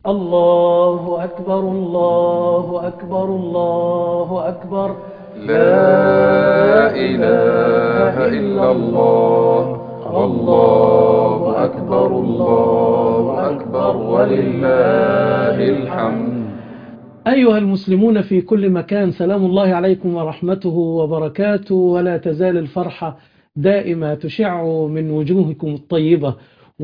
الله أكبر الله أكبر الله أكبر لا إله إلا الله والله أكبر الله أكبر ولله الحمد أيها المسلمون في كل مكان سلام الله عليكم ورحمته وبركاته ولا تزال الفرحة دائمة تشع من وجوهكم الطيبة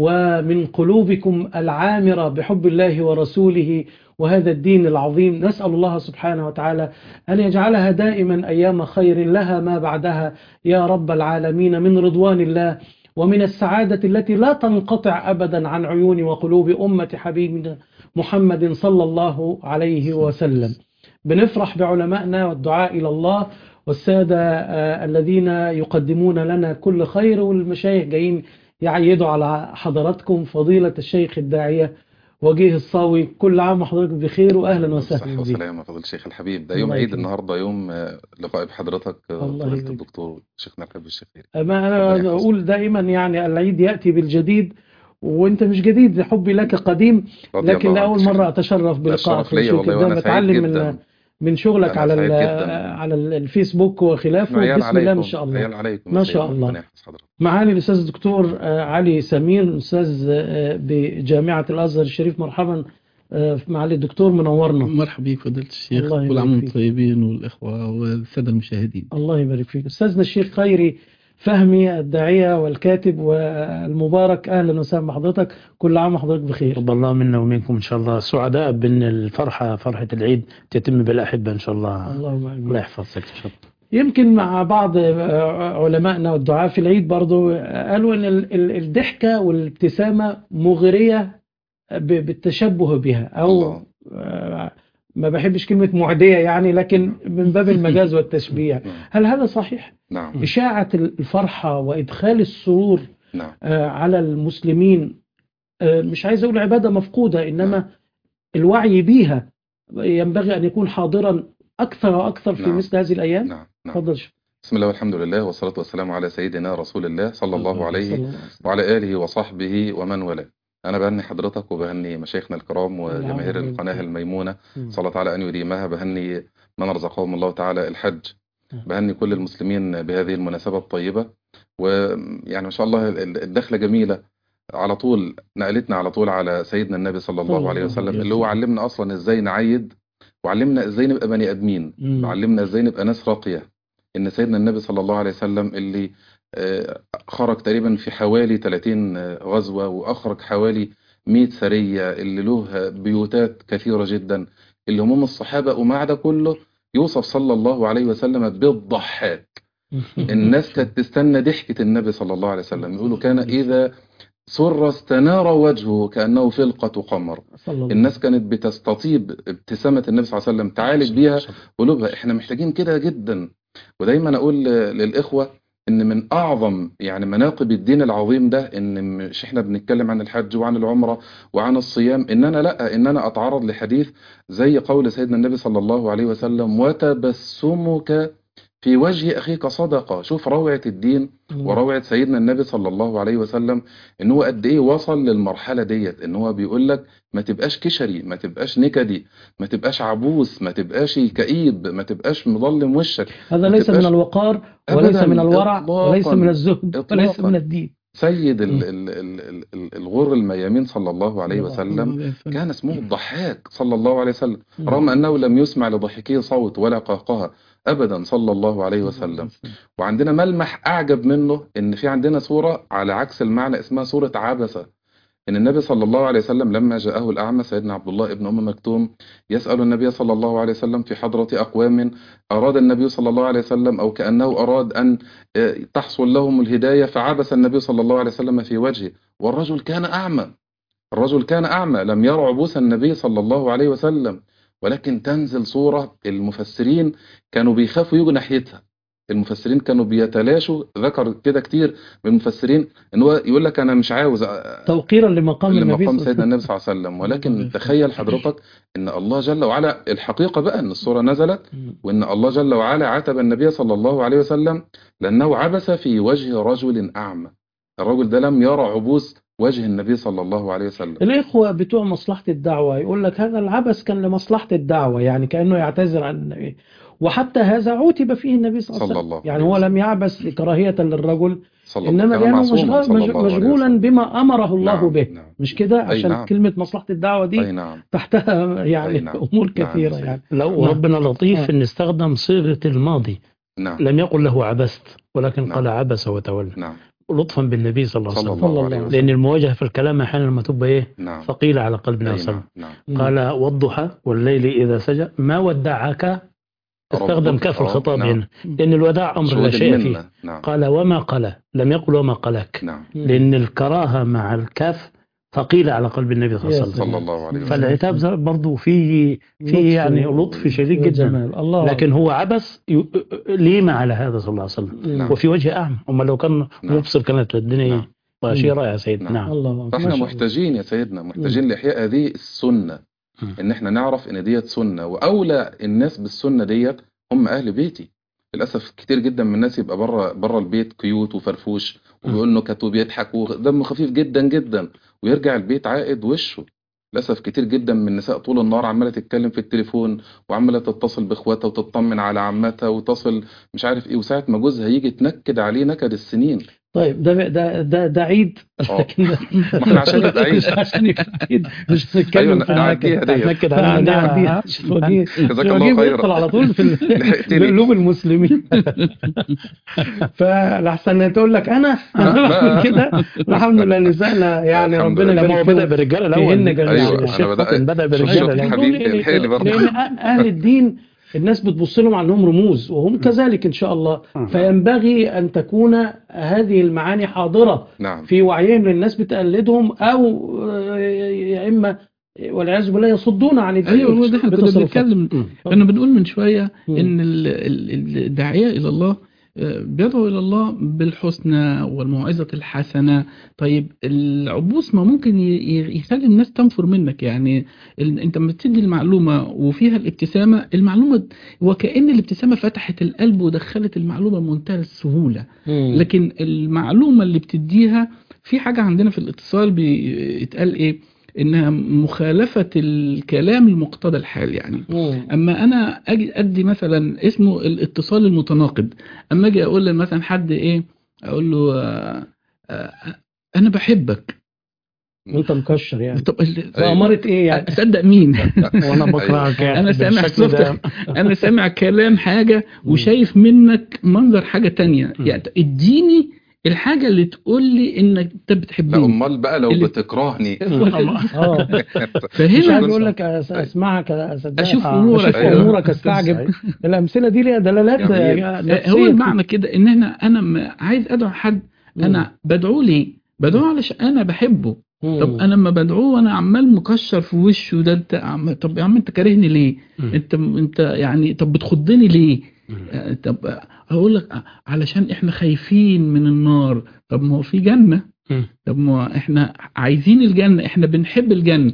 ومن قلوبكم العامرة بحب الله ورسوله وهذا الدين العظيم نسأل الله سبحانه وتعالى أن يجعلها دائما أيام خير لها ما بعدها يا رب العالمين من رضوان الله ومن السعادة التي لا تنقطع أبدا عن عيون وقلوب أمة حبيبنا محمد صلى الله عليه وسلم بنفرح بعلمائنا والدعاء إلى الله والسادة آه، الذين يقدمون لنا كل خير والمشايخ جايين يعيدوا على حضراتكم فضيلة الشيخ الداعية وجيه الصاوي كل عام وحضرتك بخير وأهلا صحة وسهلا بك وسلامة فضل الشيخ الحبيب ده يوم الله عيد يكرمك. النهاردة يوم آه، لقاء بحضرتك آه، الله فضيلة يبارك. الدكتور شيخنا الحبيب الشيخ خيري ما ربنا أنا يحفظك. أقول دائما يعني العيد يأتي بالجديد وانت مش جديد حبي لك قديم رضي لكن الله عنك لأول شيخنا. مرة أتشرف بلقائك الشرف ليا ونشوف والله كده وأنا سعيد بتعلم من جدا من شغلك أنا على سعيد ال- جدا. على ال- الفيسبوك وخلافه احنا عيال بسم الله ما عليكم شاء الله عيال عليكم ما يا شاء سيدنا. الله. ربنا يحفظ حضرتك معالي الأستاذ الدكتور آه، علي سمير أستاذ آه، بجامعة الأزهر الشريف مرحبا آه، معالي الدكتور منورنا مرحبا بك فضيلة الشيخ الله كل يبارك عام وانتم فيك. طيبين والإخوة والسادة المشاهدين الله يبارك فيك أستاذنا الشيخ خيري فهمي الداعية والكاتب والمبارك أهلا وسهلا بحضرتك كل عام وحضرتك بخير رب الله منا ومنكم إن شاء الله سعداء بأن الفرحة فرحة العيد تتم بالأحبة إن شاء الله اللهم الله آمين يحفظك إن شاء الله يمكن مع بعض آه، علمائنا والدعاء في العيد برضو آه، قالوا ان ال- ال- الضحكة والابتسامة مغرية ب- بالتشبه بها او الله. آه، ما بحبش كلمة معدية يعني لكن من باب المجاز والتشبيه نعم هل هذا صحيح؟ نعم إشاعة الفرحة وإدخال السرور نعم آه، على المسلمين آه، مش عايز أقول عبادة مفقودة إنما الوعي بيها ينبغي أن يكون حاضرا أكثر وأكثر في نعم. مثل هذه الأيام نعم نعم تفضل شيخ. بسم الله والحمد لله والصلاة والسلام على سيدنا رسول الله صلى الله صلى عليه الله عليه وسلم. وعلى آله وصحبه ومن والاه أنا بهني حضرتك وبهني مشايخنا الكرام وجماهير العفو. القناة الميمونة مم. صلى تعالى أن يديمها بهني من رزقهم الله تعالى الحج نعم. بهني كل المسلمين بهذه المناسبة الطيبة ويعني ما شاء الله ال- الدخلة جميلة على طول نقلتنا على طول على سيدنا النبي صلى صلى الله الله عليه عليه وسلم وسلم. اللي هو علمنا أصلا إزاي نعيد وعلمنا إزاي نبقى بني آدمين مم. علمنا إزاي نبقى ناس راقية إن سيدنا النبي صلى الله عليه وسلم اللي آه، خرج تقريبا في حوالي 30 غزوة وأخرج حوالي 100 سرية اللي له بيوتات كثيرة جدا اللي هموم الصحابة ومع ده كله يوصف صلى الله عليه وسلم بالضحاك الناس كانت تستنى ضحكة النبي صلى الله عليه وسلم يقولوا كان إذا سر استنار وجهه كأنه فلقة قمر صلى الله الناس كانت بتستطيب ابتسامة النبي صلى الله عليه وسلم تعالج بيها قلوبها احنا محتاجين كده جدا ودايما اقول ل- للاخوه ان من اعظم يعني مناقب الدين العظيم ده ان مش احنا بنتكلم عن الحج وعن العمره وعن الصيام ان انا لا ان انا اتعرض لحديث زي قول سيدنا النبي صلى الله عليه وسلم وتبسمك في وجه اخيك صدقه شوف روعه الدين وروعه سيدنا النبي صلى الله عليه وسلم ان هو قد ايه وصل للمرحله ديت ان هو بيقول لك ما تبقاش كشري ما تبقاش نكدي ما تبقاش عبوس ما تبقاش كئيب ما تبقاش مظلم وشك هذا ليس من تبقاش- الوقار وليس أبداً، من الورع إطلاقاً، وليس من الزهد وليس إطلاقاً. من الدين سيد مم. ال ال ال ال ال الغر الميامين صلى الله عليه الله وسلم كان اسمه الضحاك صلى الله عليه وسلم رغم انه لم يسمع لضحكه صوت ولا قهقه ابدا صلى الله عليه وسلم وعندنا ملمح أعجب منه إن في عندنا سورة على عكس المعنى اسمها سورة عبسة إن النبي صلى الله عليه وسلم لما جاءه الأعمى سيدنا عبد الله ابن أم مكتوم يسأل النبي صلى الله عليه وسلم في حضرة أقوام أراد النبي صلى الله عليه وسلم أو كأنه أراد أن آه، تحصل لهم الهداية فعبس النبي صلى الله عليه وسلم في وجهه والرجل كان أعمى الرجل كان أعمى لم يرى عبوس النبي صلى الله عليه وسلم ولكن تنزل صورة المفسرين كانوا بيخافوا يجوا ناحيتها المفسرين كانوا بيتلاشوا ذكر كده كتير من المفسرين ان هو يقول لك انا مش عاوز أ- توقيرا لمقام النبي لمقام صلى سيدنا الله النبي صلى الله عليه وسلم ولكن الله تخيل حضرتك ان الله جل وعلا الحقيقة بقى ان الصورة نزلت عليه وسلم. وان الله جل وعلا عاتب النبي صلى الله عليه وسلم لانه عبس في وجه رجل اعمى الرجل ده لم يرى عبوس وجه النبي صلى الله عليه وسلم الإخوة بتوع مصلحة الدعوة يقول لك هذا العبث كان لمصلحة الدعوة يعني كأنه يعتذر عن النبي وحتى هذا عوتب فيه النبي صلى الله عليه صلى وسلم الله يعني عليه هو وسلم. لم يعبث كراهية للرجل صلى إنما كان لأنه معصوما مشغول صلى الله عليه مشغولا وسلم. بما أمره الله نعم، به نعم. مش كده أي عشان نعم. كلمة مصلحة الدعوة أي دي نعم تحتها يعني أي نعم. أمور نعم، كثيرة سيدي. يعني لو نعم. ربنا لطيف آه. ان استخدم صيغه الماضي نعم لم يقل له عبست ولكن نعم. قال عبس وتولى نعم لطفا بالنبي صلى الله عليه صلى وسلم الله عليه الله وسلم لان المواجهه في الكلام احيانا لما تبقى ايه نعم ثقيله على قلبنا أي وسلم نعم نعم قال والضحى والليل اذا سجى ما ودعك استخدم ربك. كاف آه، الخطاب نعم. هنا لان الوداع امر لا شهود شيء المنة. فيه نعم قال وما قلى لم يقل وما قلك نعم لان الكراهه مع الكاف ثقيله على قلب النبي صلى الله يا عليه وسلم صلى الله عليه وسلم فالعتاب برضه فيه فيه يعني لطف شديد جدا وجمال. الله لكن هو عبس ي- ليم على هذا صلى الله عليه وسلم نعم. وفي وجه اعمى اما لو كان نعم. مبصر كانت الدنيا نعم. بشيره يا سيد نعم. نعم الله فاحنا ما شاء الله. محتاجين يا سيدنا محتاجين لإحياء هذه السنة مم. ان احنا نعرف ان ديت سنة واولى الناس بالسنة ديت هم اهل بيتي للاسف كتير جدا من الناس يبقى بره بره البيت كيوت وفرفوش وبيقول نكت وبيضحك ودمه خفيف جدا جدا ويرجع البيت عائد وشه للاسف كتير جدا من النساء طول النهار عماله تتكلم في التليفون وعماله تتصل باخواتها وتطمن على عمتها وتصل مش عارف ايه وساعه ما جوزها يجي تنكد عليه نكد السنين طيب ده ده ده, ده عيد اه لكن ده- ما احنا عشان يبقى عيد مش عشان يبقى عيد مش ايوه نتكلم في نعديها النكد ديت نكد علينا نعديها نعم. شوف وجيه جزاك وجيه الله بيدخل خيرا على طول في ال- لحقتني. بقلوب المسلمين فلحسن تقول لك انا انا لا. بعمل كده الحمد لله نسائنا يعني الحمد ربنا لله. لما هو يبارك بدا فيهم بالرجاله الاول فيهن جميعا أيوة، يعني. أنا الشيخ بدأ- فاطن بدا شوف بالرجاله شوف الأول. حبيبي لأن- الحيلي برضه. لان اهل الدين الناس بتبص لهم على انهم رموز وهم كذلك ان شاء الله فينبغي ان تكون هذه المعاني حاضره نعم في وعيهم للناس بتقلدهم او آه، يا اما والعياذ بالله يصدون عن الدين ايوه هو ده احنا كنا بتصرفات. بنتكلم مم. كنا بنقول من شويه مم. ان ال- ال- الداعيه الى الله آه، بيدعو الى الله بالحسنى والموعظه الحسنه طيب العبوس ما ممكن ي- ي- يخلي الناس تنفر منك يعني ال- انت لما تدي المعلومه وفيها الابتسامه المعلومه وكأن الابتسامه فتحت القلب ودخلت المعلومه بمنتهى السهوله مم. لكن المعلومة اللي بتديها في حاجة عندنا في الاتصال بيتقال ايه انها مخالفة الكلام لمقتضى الحال يعني مم. اما انا اجي ادي مثلا اسمه الاتصال المتناقض اما اجي اقول مثلا حد ايه اقول له آه، آه، انا بحبك وانت مكشر يعني طب ال- بأمارة ايه يعني اصدق مين وانا بكرهك يعني انا سامع بالشكل ده. صوتك انا سامع كلام حاجة وشايف منك منظر حاجة تانية مم. يعني اديني الحاجة اللي تقول لي انك انت لا بتحبني امال بقى لو اللي- بتكرهني اه مش فهنا عايز اقول لك أس- اسمعك اصدقك أشوف آه، أمورك. اشوف أيوة. امورك استعجب الامثله دي ليها دلالات جميل. آه، هو نفسيه المعنى كده ان احنا انا م- عايز ادعو حد انا بدعوه ليه بدعوه علشان انا بحبه مم. طب انا لما بدعوه وانا عمال مكشر في وشه ده انت عم... طب يا عم انت كارهني ليه مم. انت انت يعني طب بتخضني ليه مم. آه، طب هقول لك آه، علشان احنا خايفين من النار طب ما هو في جنة مم. طب ما هو احنا عايزين الجنة احنا بنحب الجنة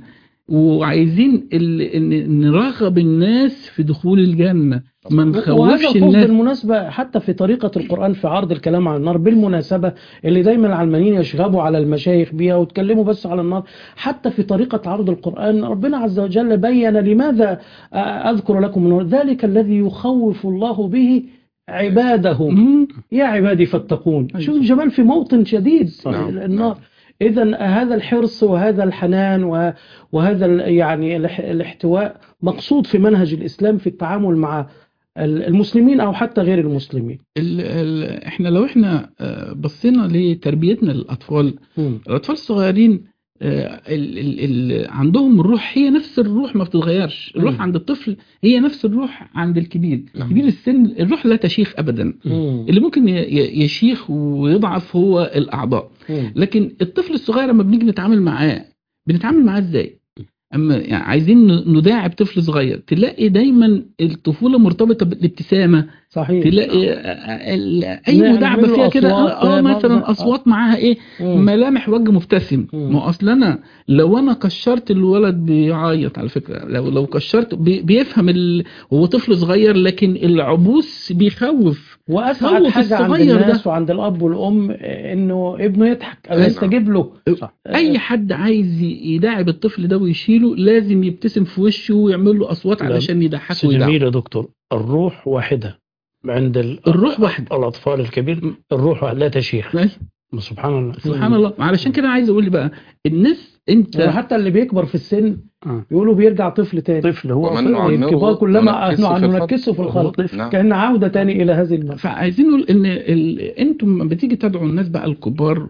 وعايزين ال... ان نرغب الناس في دخول الجنة ما وهذا نخوفش الخوف الناس بالمناسبة حتى في طريقة القرآن في عرض الكلام عن النار بالمناسبة اللي دايما العلمانيين يشغبوا على المشايخ بيها ويتكلموا بس على النار حتى في طريقة عرض القرآن ربنا عز وجل بين لماذا آه، أذكر لكم النار ذلك الذي يخوف الله به عباده مم. يا عبادي فاتقون أيوة. شوف الجمال في موطن شديد نعم، النار إذا هذا الحرص وهذا الحنان و- وهذا ال- يعني الاح- الاحتواء مقصود في منهج الإسلام في التعامل مع ال- المسلمين أو حتى غير المسلمين ال ال احنا لو احنا آه، بصينا لتربيتنا للاطفال مم. الاطفال الصغيرين آه، ال ال ال عندهم الروح هي نفس الروح ما بتتغيرش الروح مم. عند الطفل هي نفس الروح عند الكبير نعم. كبير السن الروح لا تشيخ ابدا مم. اللي ممكن ي- ي- يشيخ ويضعف هو الاعضاء مم. لكن الطفل الصغير لما بنيجي نتعامل معاه بنتعامل معاه ازاي اما يعني عايزين ن- نداعب طفل صغير تلاقي دايما الطفوله مرتبطه بالابتسامه صحيح تلاقي آه، ال- اي نعمل مداعبه له فيها كده أصوات، اه آه، آه، مثلا آه. اصوات معاها ايه مم. ملامح وجه مبتسم مم. ما هو اصل انا لو انا كشرت الولد بيعيط على فكره لو لو كشرت بي- بيفهم ال... هو طفل صغير لكن العبوس بيخوف واسعد هو في حاجه عند الصغير ده. الناس وعند الاب والام انه ابنه يضحك او أي نعم. يستجيب له صح. اي حد عايز ي- يداعب الطفل ده ويشيله لازم يبتسم في وشه ويعمل له اصوات لا. علشان يضحكه بس ويدعمه جميل يا دكتور الروح واحدة عند ال- الروح واحدة. الأطفال الكبير الروح واحدة لا تشيخ أي. سبحان الله سبحان الله علشان كده عايز اقول بقى الناس انت وحتى اللي بيكبر في السن آه. يقولوا بيرجع طفل تاني طفل هو ومن طفل. نعمره الكبار كلما ننكسه في الخلق. ننكسه في هو الخلق طفل نعم كأن عودة تاني إلى هذه المرحلة فعايزين نقول ان ال... انتم لما بتيجي تدعوا الناس بقى الكبار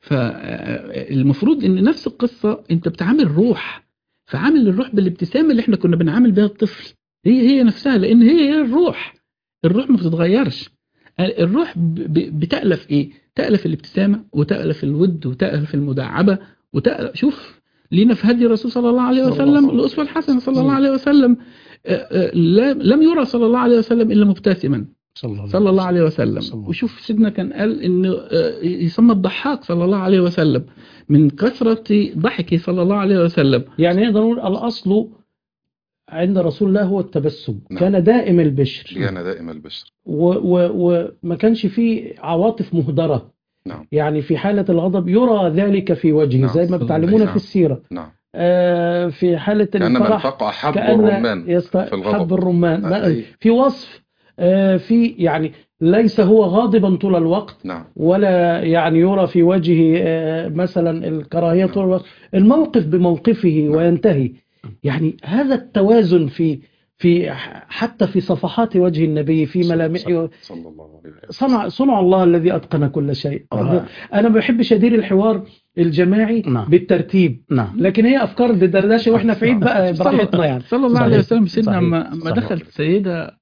فالمفروض ان نفس القصه انت بتعامل روح فعامل الروح بالابتسامه اللي احنا كنا بنعامل بيها الطفل هي هي نفسها لان هي هي الروح الروح ما بتتغيرش الروح ب... ب... بتألف ايه تألف الابتسامه وتألف الود وتألف المداعبه وتألف شوف لينا في هدي الرسول صلى الله عليه صلى الله عليه وسلم وسلم. الاسوه الحسنه صلى الله عليه وسلم آه، آه، لم لم يرى صلى الله عليه وسلم الا مبتسما صلى الله, صلى الله عليه صلى وسلم الله. وشوف سيدنا كان قال ان آه، يسمى الضحاك صلى الله عليه وسلم من كثرة ضحكه صلى الله عليه وسلم يعني نقدر نقول الأصل عند رسول الله هو التبسم نعم. كان دائم البشر لينا دائم البشر و- و- وما كانش فيه عواطف مهدرة نعم يعني في حالة الغضب يرى ذلك في وجهه نعم. زي ما صلى بتعلمونا نعم. في السيرة نعم آه، في حالة كأنما الفرح التقى حب كأن الرمان يست... في الغضب. حب الرمان آه، ما- أي. في وصف آه، في يعني ليس هو غاضبا طول الوقت نعم ولا يعني يرى في وجهه آه، مثلا الكراهية طول الوقت الموقف بموقفه وينتهي يعني هذا التوازن في في حتى في صفحات وجه النبي في ملامحه صلى الله عليه وسلم صنع صنع الله الذي أتقن كل شيء آه. أنا ما بحبش أدير الحوار الجماعي نعم. بالترتيب نعم لكن هي أفكار دردشة وإحنا في عيد بقى براحتنا يعني صلى الله صحيح. عليه وسلم سيدنا صحيح. لما لما صحيح. دخلت سيدة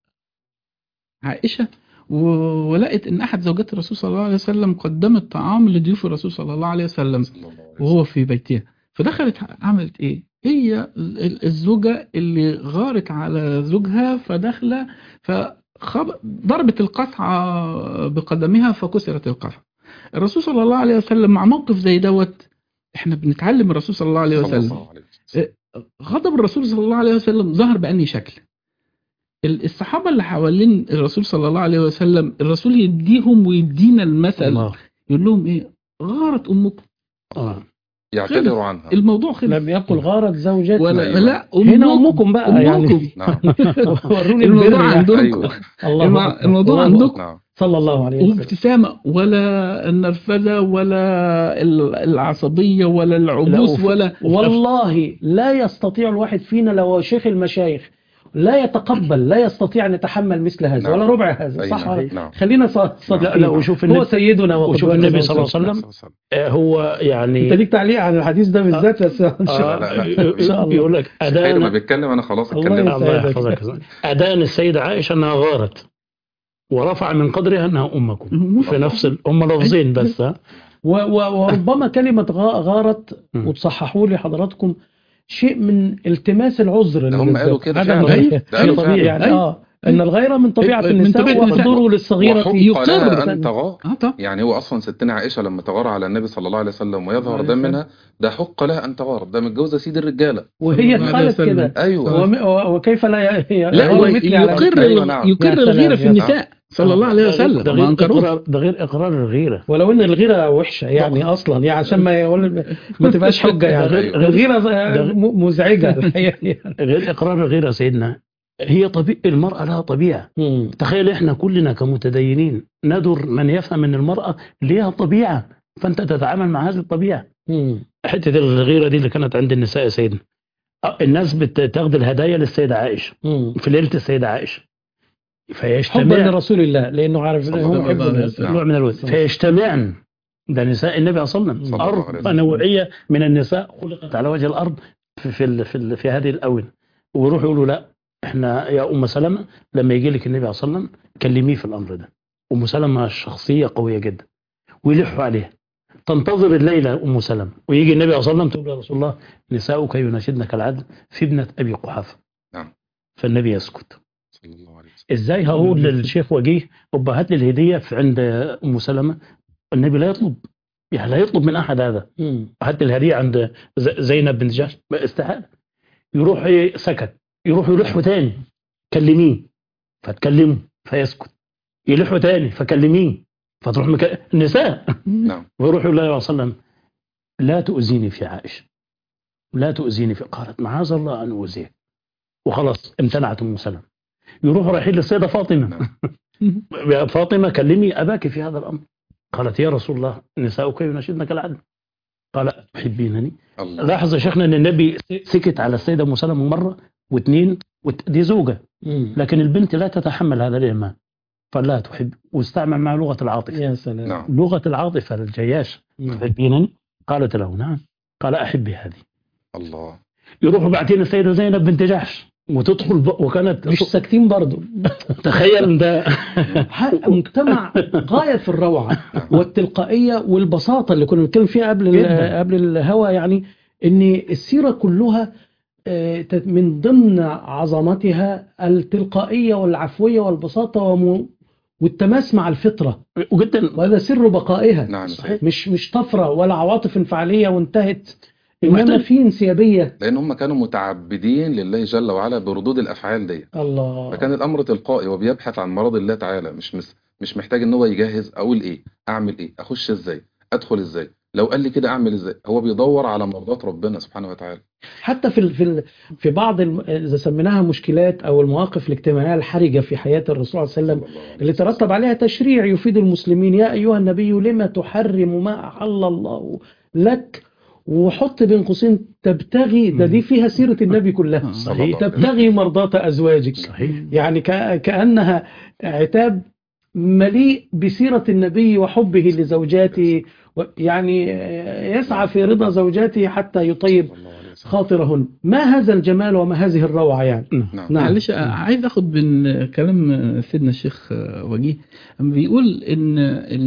عائشة و- ولقت ان احد زوجات الرسول صلى الله عليه وسلم قدمت طعام لضيوف الرسول صلى الله عليه وسلم صلى الله عليه وسلم وهو في بيتها فدخلت عملت ايه هي ال- ال- الزوجة اللي غارت على زوجها فداخله فضربت القطعة بقدمها فكسرت القطعة الرسول صلى الله عليه وسلم مع موقف زي دوت احنا بنتعلم الرسول صلى الله عليه صلى وسلم الله عليه وسلم غضب الرسول صلى الله عليه وسلم ظهر بأني شكل ال- الصحابة اللي حوالين الرسول صلى الله عليه وسلم الرسول يديهم ويدينا المثل الله يقول لهم ايه غارت امكم آه. يعتذر عنها الموضوع خلص لم يقل غارت زوجتي ولا أيوة. لا هنا أمكم بقى يعني. أمكم. نعم وروني الموضوع البر يعني. عندكم أيوة الله الموضوع- أكبر. الموضوع الله عندكم. نعم صلى الله عليه وسلم وابتسامة ولا النرفزة ولا ال- العصبية ولا العبوس لا، ولا والله لا يستطيع الواحد فينا لو شيخ المشايخ لا يتقبل لا يستطيع أن يتحمل مثل هذا نعم. ولا ربع هذا أي صح نعم. ولا نعم خلينا ص- لا صادقين لا وشوف هو النبي سيدنا وشوف وقدوتنا النبي صلى الله عليه وسلم. آه، هو يعني انت ليك تعليق عن الحديث ده بالذات بس ان شاء آه، الله لا، لا. إن شاء الله. بيقول لك خير ما أدان بيتكلم أنا خلاص الله اتكلمت يسعدك. الله يحفظك أدان السيدة عائشة أنها غارت ورفع من قدرها أنها أمكم في نفس ال- هم لفظين بس ها و- و- وربما كلمة غا- غارت مم. وتصححوا لي حضراتكم شيء من التماس العذر ده هم للنساء. قالوا كده عدم فعلا. الغيرة. ده شيء قالوا طبيعي فعلا. يعني أيوة. اه ان الغيرة من طبيعة من النساء طبيعة النساء. واقدروا للصغيرة وحق يقر لها أن تغار اه طب يعني هو أصلا ستنا عائشة لما تغار على النبي صلى الله عليه وسلم ويظهر عليه دم وسلم. منها ده حق لها أن تغار ده متجوزة سيد الرجالة وهي صلى الله عليه قالت وسلم. كده أيوه وم- و- وكيف لا ي- ي- لا يغار هو مثلي على يقر أيوة، ال- نعم. يقر يا سلام، الغيرة في يا النساء صلى الله عليه ده وسلم غير ما انكروش إقرار ده غير إقرار الغيرة ولو ان الغيرة وحشة يعني اصلا يعني عشان ما يقول ما تبقاش حجة يعني أيوة. الغيرة ده- م- مزعجة الحقيقة. غير إقرار الغيرة سيدنا هي طبيعة المرأة لها طبيعة مم. تخيل احنا كلنا كمتدينين ندر من يفهم ان المرأة ليها طبيعة فانت تتعامل مع هذه الطبيعة مم. حتة الغيرة دي اللي كانت عند النساء يا سيدنا آه، الناس بتاخد الهدايا للسيدة عائشة مم. في ليلة السيدة عائشة حبا فيجتمع لرسول الله لانه عارف صلى هو الله يحب عليه الناس. وسلم. نوع من الود فيجتمعن ده نساء النبي صلى الله عليه صلى وسلم الله عليه أربع وسلم. نوعية من النساء خلقت على وجه الأرض في في, ال- في, ال- في هذه الأونة ويروحوا يقولوا لا احنا يا أم سلمة لما يجي لك النبي صلى الله عليه وسلم كلميه في الأمر ده أم سلمة شخصية قوية جدا ويلحوا عليها تنتظر الليلة أم سلمة ويجي النبي صلى الله عليه وسلم تقول يا رسول الله نساؤك يناشدن كالعدل في ابنة أبي قحافة نعم. فالنبي يسكت صلى الله عليه وسلم ازاي هقول للشيخ وجيه ابا هات لي الهديه في عند ام سلمه النبي لا يطلب يعني لا يطلب من احد هذا مم. هات لي الهديه عند ز- زينب بنت جحش استحاله يروح ي- سكت يروح يلح تاني كلميه فتكلمه فيسكت يلحوا تاني فكلميه فتروح مك... النساء نعم ويروح يقول لها صلى الله عليه وسلم لا تؤذيني في عائشة لا تؤذيني في قالت معاذ الله أن أؤذيك وخلاص امتنعت أم سلمة يروح رايحين للسيدة فاطمة نعم. يا فاطمة كلمي أباك في هذا الأمر قالت يا رسول الله نساؤك يناشدن كالعدل قال تحبينني الله لاحظ يا شيخنا ان النبي سكت على السيده ام سلمه مره واثنين وت- دي زوجه مم. لكن البنت لا تتحمل هذا الاهمال فلا تحب واستعمل مع لغه العاطفه يا سلام نعم لغه العاطفه الجياش مم. تحبينني قالت له نعم قال احبي هذه الله يروحوا بعدين السيده زينب بنت جحش وتدخل ب... وكانت مش ساكتين برضو تخيل ده ح- مجتمع غاية في الروعة والتلقائية والبساطة اللي كنا بنتكلم فيها قبل ال- جداً. قبل الهوا يعني ان السيرة كلها آه، ت- من ضمن عظمتها التلقائية والعفوية والبساطة وم- والتماس مع الفطرة وجدا وهذا سر بقائها نعم صحيح. مش مش طفرة ولا عواطف انفعالية وانتهت انما محتاج- في انسيابية لان هم كانوا متعبدين لله جل وعلا بردود الافعال دي الله فكان الامر تلقائي وبيبحث عن مراد الله تعالى مش مس مش محتاج ان هو يجهز اقول ايه اعمل ايه اخش ازاي ادخل ازاي لو قال لي كده اعمل ازاي هو بيدور على مرضات ربنا سبحانه وتعالى حتى في ال- في ال- في بعض الم- اذا سميناها مشكلات او المواقف الاجتماعيه الحرجه في حياه الرسول صلى الله عليه وسلم صلى الله عليه اللي وسلم. ترتب عليها تشريع يفيد المسلمين يا ايها النبي لما تحرم ما احل الله لك وحط بين قوسين تبتغي ده دي فيها سيره النبي كلها صلى الله عليه وسلم. تبتغي مرضات ازواجك صحيح يعني كأ- كانها عتاب مليء بسيره النبي وحبه لزوجاته و- يعني يسعى في رضا زوجاته حتى يطيب صلى الله عليه وسلم. خاطرهن ما هذا الجمال وما هذه الروعة يعني نعم نعم. معلش عايز اخد من كلام سيدنا الشيخ وجيه أما بيقول ان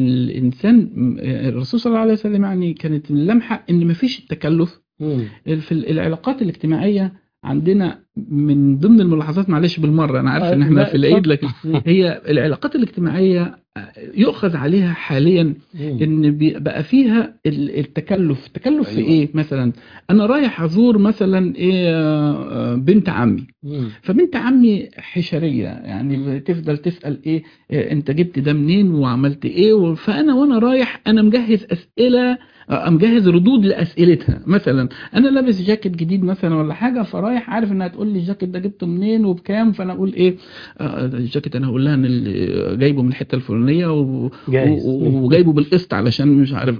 الانسان الرسول صلى الله عليه وسلم يعني كانت اللمحه ان مفيش التكلف في العلاقات الاجتماعيه عندنا من ضمن الملاحظات معلش بالمره انا عارف ان احنا لا، في العيد لكن مم. هي العلاقات الاجتماعيه يؤخذ عليها حاليا ان بي- بقى فيها ال- التكلف التكلف في أيوة. ايه مثلا انا رايح ازور مثلا ايه آه، بنت عمي مم. فبنت عمي حشريه يعني بتفضل تسال ايه آه، انت جبت ده منين وعملت ايه و- فانا وانا رايح انا مجهز اسئله آه، مجهز ردود لاسئلتها مثلا انا لابس جاكيت جديد مثلا ولا حاجه فرايح عارف انها تقول لي الجاكيت ده جبته منين وبكام فانا اقول ايه آه، الجاكيت انا هقول لها ان اللي جايبه من الحته الفلانيه و... جاهز. و- و- وجايبه بالقسط علشان مش عارف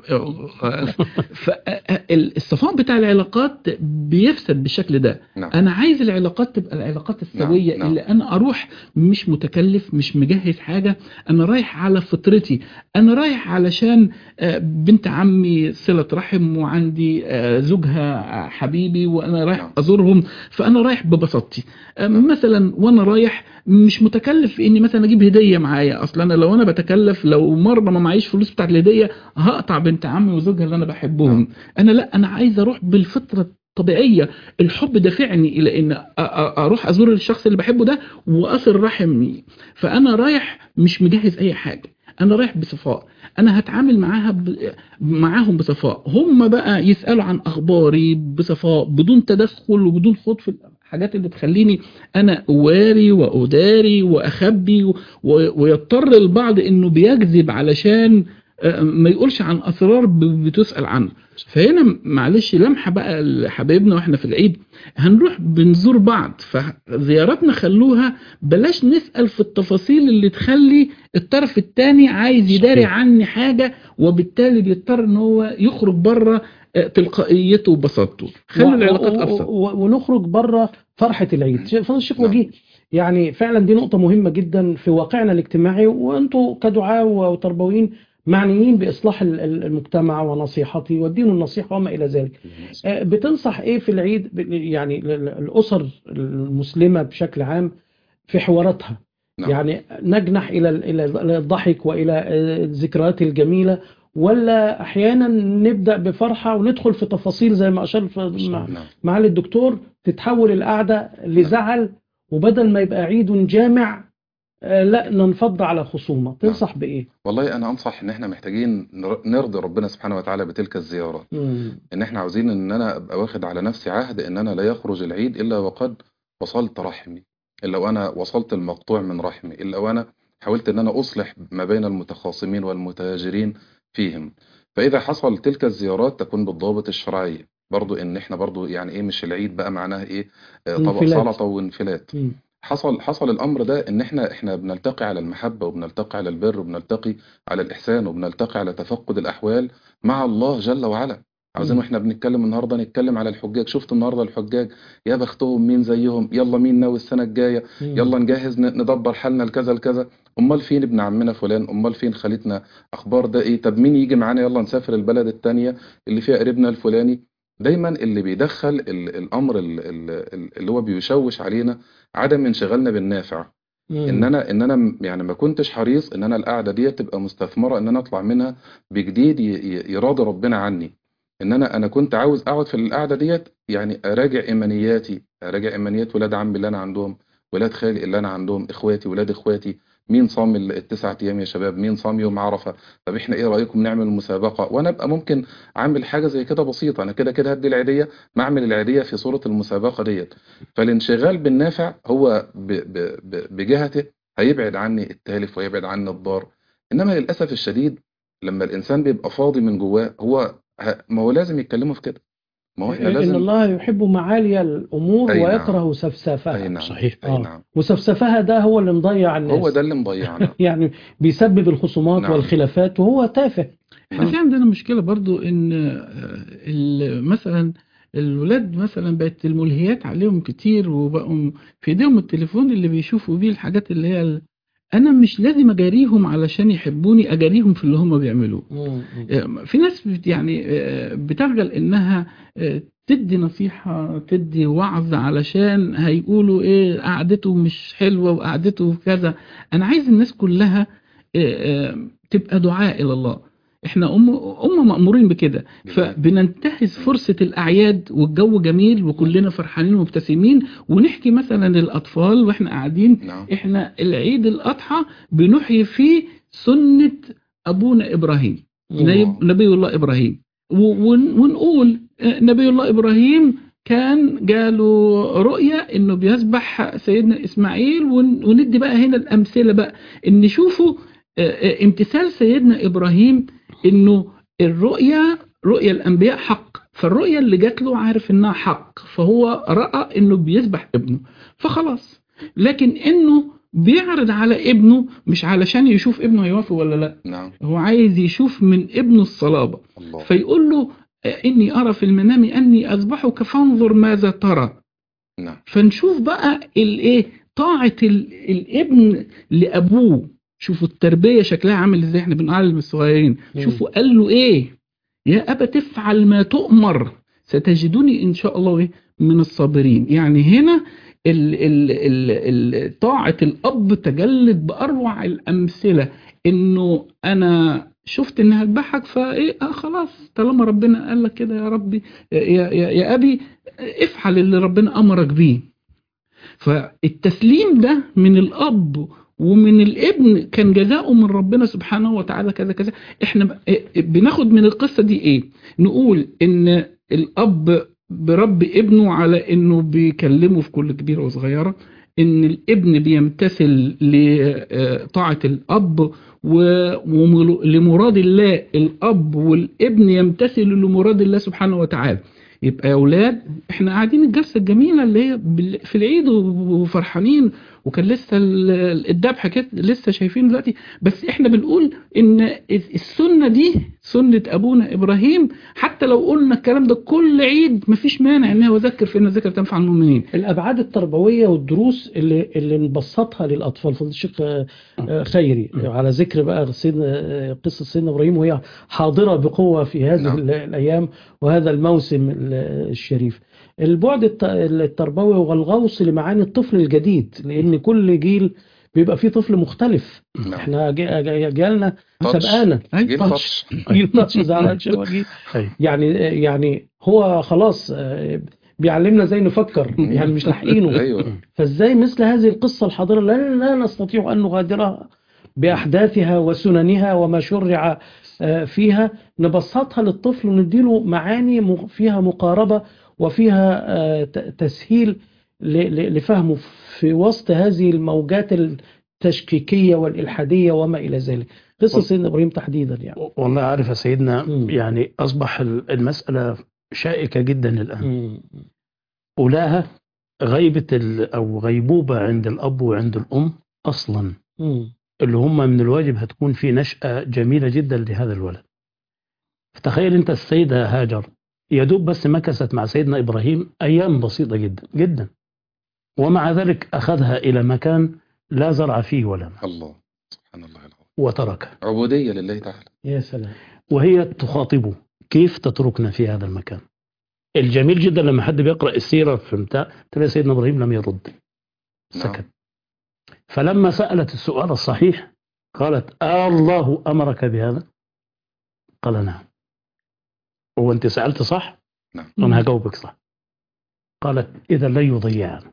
فالصفاء بتاع العلاقات بيفسد بالشكل ده نعم انا عايز العلاقات تبقى العلاقات السويه نعم. اللي انا اروح مش متكلف مش مجهز حاجه انا رايح على فطرتي انا رايح علشان آه، بنت عمي صله رحم وعندي آه، زوجها آه، حبيبي وانا رايح نعم. ازورهم فانا رايح ببساطتي آه، مثلا وانا رايح مش متكلف في اني مثلا اجيب هديه معايا اصلا انا لو انا بتكلف لو مره ما معيش فلوس بتاعت الهديه هقطع بنت عمي وزوجها اللي انا بحبهم نعم. انا لا انا عايز اروح بالفطره الطبيعيه الحب دافعني الى ان أ- أ- اروح ازور الشخص اللي بحبه ده واصل رحمي فانا رايح مش مجهز اي حاجه انا رايح بصفاء انا هتعامل معاها ب... معاهم بصفاء هم بقى يسالوا عن اخباري بصفاء بدون تدخل وبدون خوض في الحاجات اللي تخليني انا اواري واداري واخبي و... و... ويضطر البعض انه بيكذب علشان آه، ما يقولش عن اسرار ب- بتسال عنها فهنا معلش لمحه بقى لحبايبنا واحنا في العيد هنروح بنزور بعض فزياراتنا خلوها بلاش نسال في التفاصيل اللي تخلي الطرف الثاني عايز يداري صحيح. عني حاجه وبالتالي بيضطر ان هو يخرج بره آه، تلقائيته وبساطته خلوا و- العلاقات و- ابسط و- ونخرج بره فرحة العيد شيخ- فضل الشيخ نعم. وجيه يعني فعلا دي نقطة مهمة جدا في واقعنا الاجتماعي وانتم كدعاة وتربويين معنيين بإصلاح ال- ال- المجتمع ونصيحته والدين النصيحة وما إلى ذلك آه، بتنصح إيه في العيد ب- يعني ال- ال- الأسر المسلمة بشكل عام في حواراتها نعم. يعني نجنح إلى ال- إلى إلى الضحك وإلى آه، الذكريات الجميلة ولا أحيانا نبدأ بفرحة وندخل في تفاصيل زي ما أشار في- مع نعم معالي الدكتور تتحول القعدة لزعل وبدل ما يبقى عيد جامع آه، لا ننفض على خصومة تنصح بإيه؟ والله انا انصح ان احنا محتاجين نر- نرضي ربنا سبحانه وتعالى بتلك الزيارة مم. ان احنا عاوزين ان انا ابقى واخد على نفسي عهد ان انا لا يخرج العيد الا وقد وصلت رحمي الا وانا وصلت المقطوع من رحمي الا وانا حاولت ان انا اصلح ما بين المتخاصمين والمتهاجرين فيهم فاذا حصل تلك الزيارات تكون بالضوابط الشرعيه برضو ان احنا برضو يعني ايه مش العيد بقى معناها ايه آه، طبق انفلات. سلطه وانفلات مم. حصل حصل الامر ده ان احنا احنا بنلتقي على المحبه وبنلتقي على البر وبنلتقي على الاحسان وبنلتقي على تفقد الاحوال مع الله جل وعلا عاوزين مم. واحنا بنتكلم النهارده نتكلم على الحجاج شفت النهارده الحجاج يا بختهم مين زيهم يلا مين ناوي السنه الجايه مم. يلا نجهز ن- ندبر حالنا لكذا لكذا امال فين ابن عمنا فلان امال فين خالتنا اخبار ده ايه طب مين يجي معانا يلا نسافر البلد التانية اللي فيها قريبنا الفلاني دايما اللي بيدخل ال- الامر ال- ال- اللي هو بيشوش علينا عدم انشغالنا بالنافع مم. ان انا ان انا م- يعني ما كنتش حريص ان انا القعده دي تبقى مستثمره ان انا اطلع منها بجديد ي- ي- يراضي ربنا عني ان انا انا كنت عاوز اقعد في القعده ديت يعني اراجع ايمانياتي اراجع ايمانيات ولاد عمي اللي انا عندهم ولاد خالي اللي انا عندهم اخواتي ولاد اخواتي مين صام ال- التسعة ايام يا شباب مين صام يوم عرفه طب احنا ايه رايكم نعمل مسابقه وانا ابقى ممكن اعمل حاجه زي كده بسيطه انا كده كده هدي العيديه ما اعمل العيديه في صوره المسابقه ديت فالانشغال بالنافع هو ب ب ب بجهته هيبعد عني التالف ويبعد عني الضار انما للاسف الشديد لما الانسان بيبقى فاضي من جواه هو ه- ما هو لازم يتكلموا في كده ما هو احنا إن لازم الله يحب معالي الأمور أي نعم. ويكره سفسافها اي نعم صحيح. اي آه. نعم وسفسفها ده هو اللي مضيع الناس هو ده اللي مضيعنا يعني بيسبب الخصومات نعم. والخلافات وهو تافه احنا في عندنا مشكلة برضو ان آه، ال- مثلا الولاد مثلا بقت الملهيات عليهم كتير وبقوا في ايديهم التليفون اللي بيشوفوا بيه الحاجات اللي هي ال- انا مش لازم اجاريهم علشان يحبوني اجاريهم في اللي هم بيعملوه آه، في ناس بت- يعني آه، بتخجل انها آه، تدي نصيحة تدي وعظ علشان هيقولوا ايه قعدته مش حلوة وقعدته كذا انا عايز الناس كلها آه، آه، تبقى دعاء الى الله احنا ام ام مامورين بكده فبننتهز فرصة الأعياد والجو جميل وكلنا فرحانين ومبتسمين ونحكي مثلا للأطفال وإحنا قاعدين نعم إحنا العيد الأضحى بنحيي فيه سنة أبونا إبراهيم نبي, نبي الله إبراهيم و- ون- ونقول آه، نبي الله إبراهيم كان جاله رؤية إنه بيذبح سيدنا إسماعيل ون- وندي بقى هنا الأمثلة بقى إن نشوفوا آه، آه، امتثال سيدنا إبراهيم إنه الرؤية رؤية الأنبياء حق فالرؤية اللي جات له عارف إنها حق فهو رأى إنه بيذبح ابنه فخلاص لكن إنه بيعرض على ابنه مش علشان يشوف ابنه هيوافق ولا لا نعم هو عايز يشوف من ابنه الصلابة الله فيقول له آه، إني أرى في المنام أني أذبحك فانظر ماذا ترى نعم فنشوف بقى الايه طاعة ال- الابن لأبوه شوفوا التربية شكلها عامل ازاي احنا بنعلم الصغيرين مم. شوفوا قال له ايه يا أبا تفعل ما تؤمر ستجدني إن شاء الله إيه؟ من الصابرين يعني هنا ال ال ال ال طاعة الأب تجلت بأروع الأمثلة إنه أنا شفت إنها تضحك فإيه آه خلاص طالما ربنا قال لك كده يا ربي يا, يا, يا أبي افعل اللي ربنا أمرك بيه فالتسليم ده من الأب ومن الابن كان جزاؤه من ربنا سبحانه وتعالى كذا كذا احنا ب- بناخد من القصة دي ايه نقول ان الاب بربي ابنه على انه بيكلمه في كل كبيرة وصغيرة ان الابن بيمتثل لطاعة الاب ولمراد الله الاب والابن يمتثل لمراد الله سبحانه وتعالى يبقى يا اولاد احنا قاعدين الجلسه الجميله اللي هي بال- في العيد وفرحانين وكان لسه ال- الذبح كده لسه شايفين دلوقتي بس احنا بنقول ان السنه دي سنه ابونا ابراهيم حتى لو قلنا الكلام ده كل عيد مفيش مانع انها وذكر فان الذكر تنفع المؤمنين الابعاد التربويه والدروس اللي اللي نبسطها للاطفال فضل الشيخ آه، آه، خيري على ذكر بقى سيدنا آه، قصه سيدنا ابراهيم وهي حاضره بقوه في هذه نعم. ال- الايام وهذا الموسم ال- الشريف البعد الت- التربوي والغوص لمعاني الطفل الجديد لان كل جيل بيبقى فيه طفل مختلف نعم احنا جي- جي- جيالنا تاتش. سبقانا أي جيل طبعا. تاتش جيل تاتش زعلان شوية جيل أي. يعني يعني هو خلاص آه، بيعلمنا ازاي نفكر يعني مش لاحقينه ايوه فازاي مثل هذه القصة الحاضرة لا, لا نستطيع أن نغادرها بأحداثها وسننها وما شرع آه، فيها نبسطها للطفل ونديله معاني م- فيها مقاربة وفيها آه، ت- تسهيل ل- ل- لفهمه في وسط هذه الموجات ال- التشكيكية والإلحادية وما إلى ذلك قصة وال- سيدنا إبراهيم تحديدا يعني والله عارف يا سيدنا مم. يعني أصبح ال- المسألة شائكة جدا الآن مم. أولاها غيبة ال- أو غيبوبة عند الأب وعند الأم أصلا مم. اللي هم من الواجب هتكون في نشأة جميلة جدا لهذا الولد تخيل أنت السيدة هاجر يدوب بس مكست مع سيدنا إبراهيم أيام بسيطة جدا جدا ومع ذلك أخذها إلى مكان لا زرع فيه ولا ماء الله سبحان الله العظيم وتركها عبودية لله تعالى يا سلام وهي تخاطبه كيف تتركنا في هذا المكان الجميل جدا لما حد بيقرأ السيرة في بتاع تلاقي سيدنا إبراهيم لم يرد نعم. سكت فلما سألت السؤال الصحيح قالت آه الله أمرك بهذا قال نعم هو أنت سألت صح نعم. أنا هجاوبك صح قالت إذا لن يضيعنا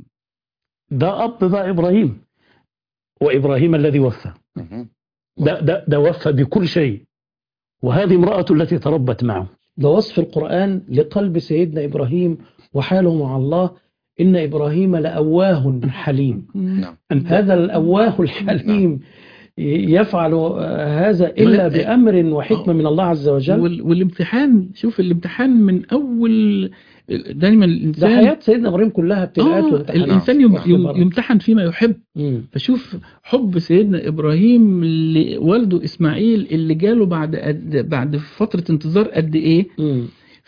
ده أب ده إبراهيم وإبراهيم الذي وفى مهم. ده, ده, ده وفى بكل شيء وهذه امرأة التي تربت معه ده وصف القرآن لقلب سيدنا إبراهيم وحاله مع الله إن إبراهيم لأواه حليم نعم أنت هذا الأواه الحليم يفعل هذا إلا بأمر وحكمة من الله عز وجل وال- والامتحان شوف الامتحان من اول دايما ده الانسان حياة سيدنا إبراهيم كلها ابتلاءات آه وامتحانات الانسان يم- نعم. يم- يمتحن فيما يحب مم. فشوف حب سيدنا ابراهيم لوالده اسماعيل اللي جاله بعد قد بعد فتره انتظار قد ايه مم.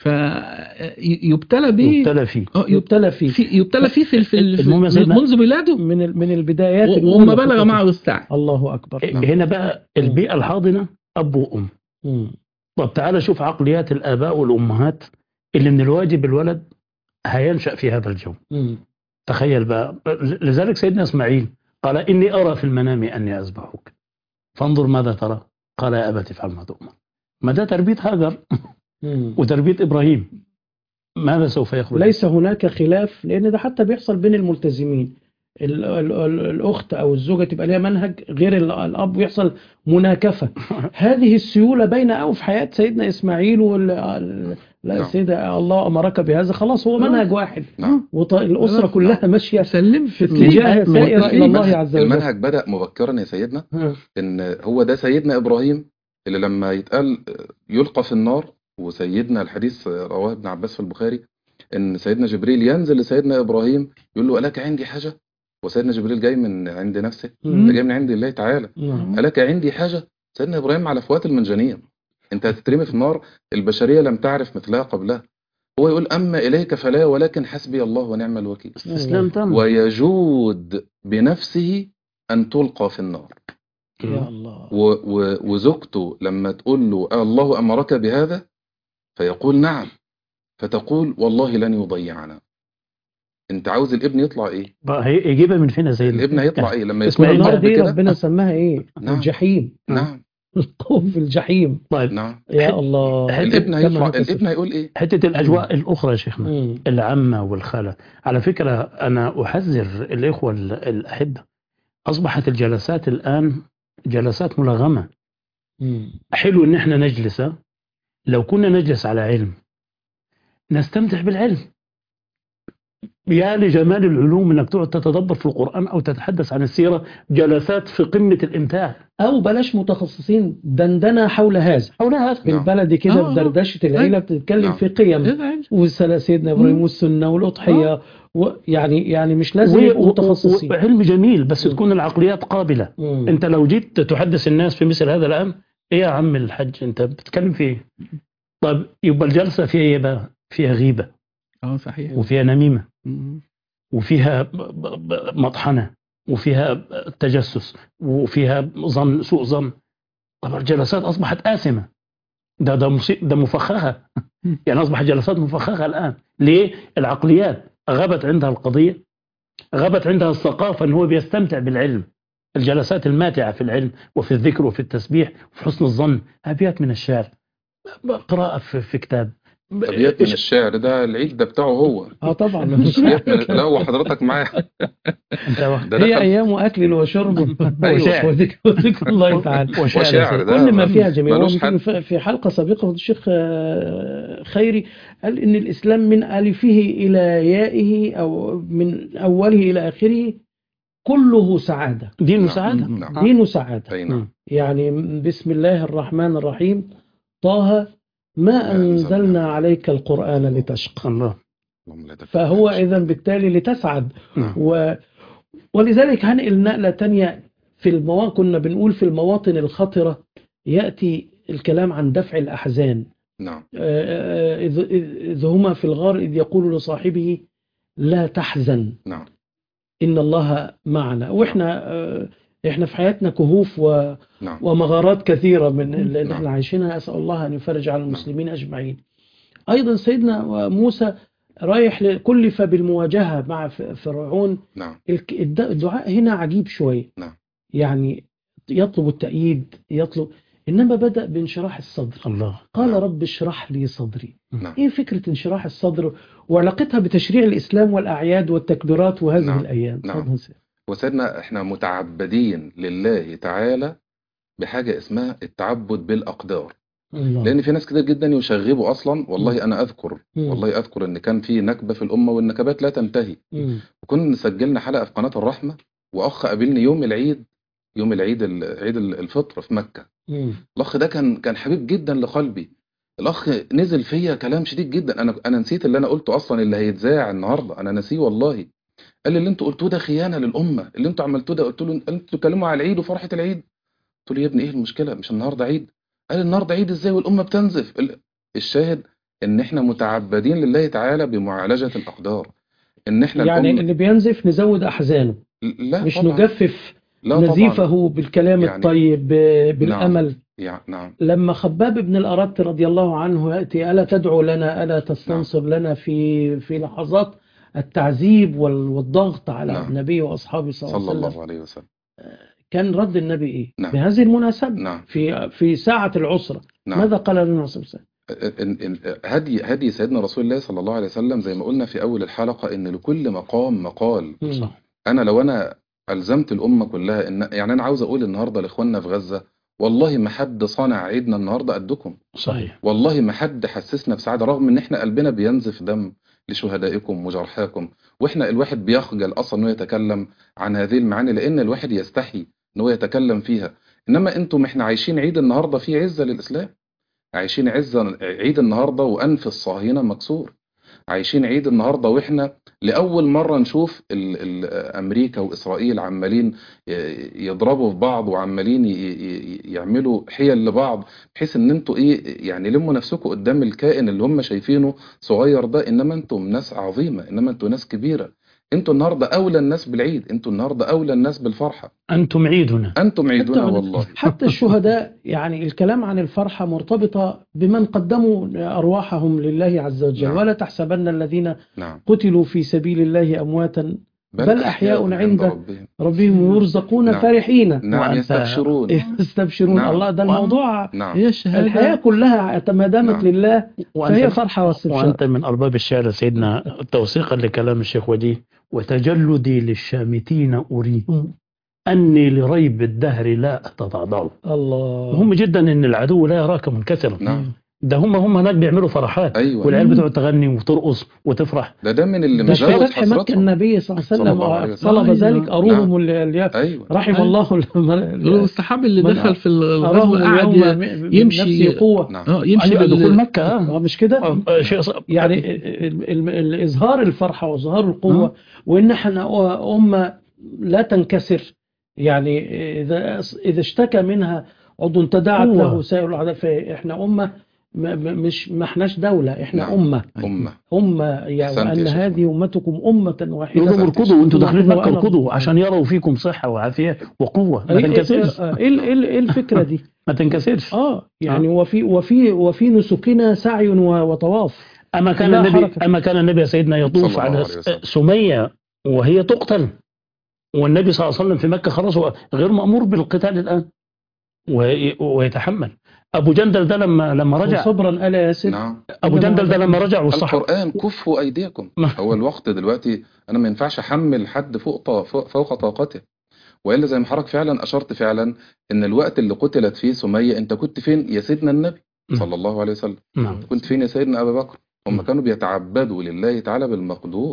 فيبتلى بيه مبتلى فيه اه يب- يبتلى فيه في يبتلى فيه في في المهم يا في سيدنا- منذ ميلاده من ال- من البدايات و- الأولى وما بلغ فقط. معه السعي الله أكبر نعم. هنا بقى البيئة الحاضنة أب وأم مم. طب تعالى شوف عقليات الآباء والأمهات اللي من الواجب الولد هينشأ في هذا الجو مم. تخيل بقى لذلك سيدنا إسماعيل قال إني أرى في المنام أني أذبحك فانظر ماذا ترى قال يا أبت افعل ما تؤمر ما ده تربية هاجر مم. وتربية إبراهيم ماذا سوف يخرج ليس هناك خلاف لان ده حتى بيحصل بين الملتزمين ال- ال- ال- الاخت او الزوجه تبقى ليها منهج غير ال- الاب ويحصل مناكفه هذه السيوله باينه قوي في حياه سيدنا اسماعيل وال ال- لا نعم. سيدة الله امرك بهذا خلاص هو منهج واحد نعم والاسره نعم. كلها ماشيه سلم في تسليم. اتجاه سائر الى الله المنهج, عز وجل المنهج بدأ مبكرا يا سيدنا ها. ان هو ده سيدنا ابراهيم اللي لما يتقال يلقى في النار وسيدنا الحديث رواه ابن عباس في البخاري ان سيدنا جبريل ينزل لسيدنا ابراهيم يقول له الك عندي حاجه وسيدنا جبريل جاي من عند نفسه مم. ده جاي من عند الله تعالى نعم. الك عندي حاجه سيدنا ابراهيم على فوات المنجنيق انت هتترمي في النار البشريه لم تعرف مثلها قبلها هو يقول اما اليك فلا ولكن حسبي الله ونعم الوكيل استسلام تام ويجود بنفسه ان تلقى في النار يا الله و و وزوجته لما تقول له "آه الله أمرك بهذا فيقول نعم فتقول والله لن يضيعنا انت عاوز الابن يطلع ايه بقى هي- يجيبها من فين يا سيدنا الابن هيطلع ايه لما يكون إسماعيل النار الاب دي كده ربنا سماها ايه نعم. الجحيم نعم القوم في الجحيم طيب نعم يا الله الابن كما هيطلع هتصف. الابن هيقول ايه حتة الأجواء الأخرى يا شيخنا مم. العامة والخالة على فكرة أنا أحذر الإخوة ال- الأحبة أصبحت الجلسات الآن جلسات ملغمة مم. حلو إن إحنا نجلس ها؟ لو كنا نجلس على علم نستمتع بالعلم يا لجمال العلوم انك تقعد تتدبر في القرآن او تتحدث عن السيرة جلسات في قمة الامتاع او بلاش متخصصين دندنه حول هذا حول هذا نعم. بالبلدي كده آه، آه. بدردشه العيله بتتكلم نعم. في قيم ازعل. وسلا سيدنا ابراهيم مم. والسنه والاضحيه ويعني يعني مش لازم و- يبقوا و- متخصصين وعلم جميل بس مم. تكون العقليات قابلة مم. انت لو جيت تحدث الناس في مثل هذا الامر ايه يا عم الحج انت بتتكلم في ايه طب يبقى الجلسه فيها ايه بقى فيها غيبه اه صحيح وفيها نميمه مم. وفيها ب- ب- ب- مطحنه وفيها تجسس وفيها ظن سوء ظن طب الجلسات اصبحت آثمة ده ده مصي- ده مفخخه يعني اصبحت جلسات مفخخه الان ليه العقليات غابت عندها القضيه غابت عندها الثقافه ان هو بيستمتع بالعلم الجلسات الماتعه في العلم وفي الذكر وفي التسبيح وفي حسن الظن ابيات من الشعر قراءه في, في كتاب ابيات من الشعر ده العيد ده بتاعه هو اه طبعا ابيات من لا هو حضرتك معاه انت واخد- ده هي دخل ايام اكل وشرب وشعر. وذكر وذكر الله تعالى وشعر وشعر ده كل ما فيها جميل ملوش ويمكن حد في- في حلقة سابقة الشيخ آه، خيري قال إن الإسلام من ألفه إلى يائه أو من أوله إلى آخره كله سعادة دين نعم. سعادة نعم. دين سعادة أي نعم يعني بسم الله الرحمن الرحيم طه ما أنزلنا أنزلنا عليك القرآن لتشقى الله اللهم لا تفتح فهو علينا. إذا بالتالي لتسعد نعم. و... ولذلك هنقل نقلة تانية في المواطن كنا بنقول في المواطن الخطرة يأتي الكلام عن دفع الأحزان نعم آه، آه، إذ إذ هما في الغار إذ يقول لصاحبه لا تحزن نعم إن الله معنا وإحنا آه، إحنا في حياتنا كهوف و... نعم ومغارات كثيرة من اللي نعم. احنا عايشينها أسأل الله أن يفرج على المسلمين أجمعين أيضا سيدنا موسى رايح ل- كلف بالمواجهة مع ف- فرعون نعم الك- الد- الدعاء هنا عجيب شوية نعم. يعني يطلب التأييد يطلب إنما بدأ بانشراح الصدر الله قال نعم. رب اشرح لي صدري نعم ايه فكرة انشراح الصدر وعلاقتها بتشريع الإسلام والأعياد والتكبيرات وهذه نعم. الأيام نعم. اتفضل سيدي. وسيدنا احنا متعبدين لله تعالى بحاجة اسمها التعبد بالأقدار الله. لأن في ناس كتير جدا يشغبوا أصلا والله أنا أذكر مم. والله أذكر إن كان في نكبة في الأمة والنكبات لا تنتهي مم. وكنا سجلنا حلقة في قناة الرحمة وأخ قابلني يوم العيد يوم العيد ال- عيد الفطر في مكة مم. الأخ ده كان كان حبيب جدا لقلبي الأخ نزل فيا كلام شديد جدا أنا أنا نسيت اللي أنا قلته أصلا اللي هيتذاع النهاردة أنا نسيه والله قال لي اللي أنتوا قلتوه ده خيانة للأمة اللي أنتوا عملتوه ده قلت له أنتوا بتتكلموا على العيد وفرحة العيد قلت له يا ابني إيه المشكلة مش النهاردة عيد قال النهاردة عيد إزاي والأمة بتنزف ال- الشاهد إن إحنا متعبدين لله تعالى بمعالجة الأقدار إن إحنا يعني الأمة- اللي بينزف نزود أحزانه لا مش طبعا نجفف لا طبعا نزيفه بالكلام يعني- الطيب ب- بالأمل يعني نعم لما خباب بن الأرت رضي الله عنه يأتي ألا تدعو لنا ألا تستنصر لنا في في لحظات التعذيب وال- والضغط على نعم. النبي وأصحابه صلى الله صلى عليه وسلم الله عليه وسلم كان رد النبي إيه نعم. بهذه المناسبة نعم في في ساعة العسرة نعم ماذا قال لنا صلى الله عليه وسلم إن- إن- هدي هدي سيدنا رسول الله صلى الله عليه وسلم زي ما قلنا في أول الحلقة إن لكل مقام مقال صح. أنا لو أنا ألزمت الأمة كلها إن يعني أنا عاوز أقول النهاردة لإخواننا في غزة والله ما حد صنع عيدنا النهاردة قدكم صحيح والله ما حد حسسنا بسعادة رغم إن إحنا قلبنا بينزف دم لشهدائكم وجرحاكم وإحنا الواحد بيخجل أصلا إنه يتكلم عن هذه المعاني لأن الواحد يستحي إنه يتكلم فيها إنما أنتم إحنا عايشين عيد النهاردة في عزة للإسلام عايشين عزة عيد النهاردة وأنف الصهاينة مكسور عايشين عيد النهاردة وإحنا لأول مرة نشوف ال ال أمريكا وإسرائيل عمالين ي- يضربوا في بعض وعمالين ي- ي- يعملوا حيل لبعض بحيث إن أنتوا إيه يعني لموا نفسكم قدام الكائن اللي هم شايفينه صغير ده إنما أنتم ناس عظيمة إنما أنتوا ناس كبيرة أنتوا النهاردة أولى الناس بالعيد أنتوا النهاردة أولى الناس بالفرحة أنتم عيدنا أنتم عيدنا حتى- والله حتى الشهداء يعني الكلام عن الفرحة مرتبطة بمن قدموا أرواحهم لله عز وجل نعم. ولا تحسبن الذين نعم قتلوا في سبيل الله أمواتا بل أحياء عند ربهم ربهم يرزقون نعم. فرحين نعم وأنت- يستبشرون يستبشرون نعم. الله ده الموضوع نعم هي الحياة الشهادة كلها ما دامت نعم. لله فهي وأنت, فرحة واستبشار وأنت من أرباب الشعر سيدنا توثيقا لكلام الشيخ وديه وتجلدي للشامتين أريد مم. أني لريب الدهر لا أتضعضع الله مهم جدا أن العدو لا يراك منكسرا نعم ده هم هم هناك بيعملوا فرحات أيوة والعيال بتقعد تغني وترقص وتفرح ده ده من اللي ده في مزود فتح مكة حسرتهم النبي صلى الله عليه صلى الله عليه وسلم وسلم. طلب أيوة. ذلك أروهم ال- ال- أيوة رحم أيوة. الله ال- الصحابي اللي من دخل في أراهم الغزو قعد اليوم ي- م- يمشي- بنفسه قوة نعم اه يمشي أيوة دخول بال... مكة آه. آه، مش كده آه، شيء صعب يعني ال- ال- ال- إظهار الفرحة وإظهار القوة وإن احنا أمة لا تنكسر يعني إذا إذا اشتكى منها عضو تداعت قوة. له سائر الأعضاء فإحنا أمة م- م- مش ما احناش دولة احنا نعم. أمة أمة أمة يعني أحسنت يا وأن شيخ. هذه أمتكم أمة واحدة يقولوا اركضوا وانتوا داخلين مكة وأنا- اركضوا عشان يروا فيكم صحة وعافية وقوة ما إيه- تنكسرش إيه- ايه ال- إيه ال- إيه الفكرة دي؟ ما تنكسرش اه يعني وفي وفي وفي نسكنا سعي و- وطواف أما كان لا النبي حركة. أما كان النبي يا سيدنا صلى يطوف الله على عليه وسلم. سمية وهي تقتل والنبي صلى الله عليه وسلم في مكة خلاص هو غير مأمور بالقتال الآن وي- ويتحمل أبو جندل ده لما لما رجع صبرا ألا ياسر نعم أبو جندل ده لما رجع والصحابة القرآن كفوا أيديكم ما- هو الوقت دلوقتي أنا ما ينفعش أحمل حد فوق طا- فوق فوق طاقته وإلا زي ما حضرتك فعلا أشرت فعلا إن الوقت اللي قتلت فيه سمية أنت كنت فين يا سيدنا النبي نعم. صلى الله عليه وسلم نعم كنت فين يا سيدنا أبا بكر هم نعم. كانوا بيتعبدوا لله تعالى بالمقدور